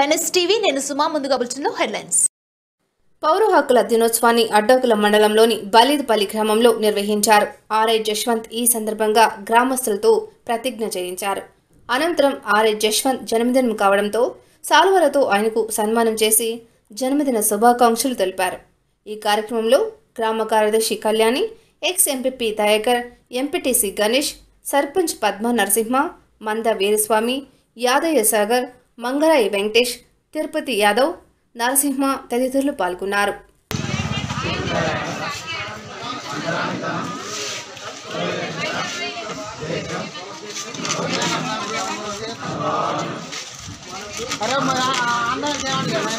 NSTV నేను సుమా ముందుగా బులెటిన్లో హెడ్లైన్స్ పౌర హక్కుల దినోత్సవాన్ని అడ్డోకుల మండలంలోని బలీద్పల్లి గ్రామంలో నిర్వహించారు ఆర్ఐ జశ్వంత్ ఈ సందర్భంగా గ్రామస్తులతో ప్రతిజ్ఞ చేయించారు అనంతరం ఆర్ఐ జశ్వంత్ జన్మదినం కావడంతో సాల్వలతో ఆయనకు సన్మానం చేసి జన్మదిన శుభాకాంక్షలు తెలిపారు ఈ కార్యక్రమంలో గ్రామ కార్యదర్శి Kalyani ex MPP Dayakar MPTC Ganesh sarpanch Padma Narasimha Manda Veeraswamy Yadaiah Sagar మంగళాయి Venkatesh Tirupati Yadav Narasimha తదితరులు పాల్గొన్నారు అరే మరి అందరం చేయండి కదా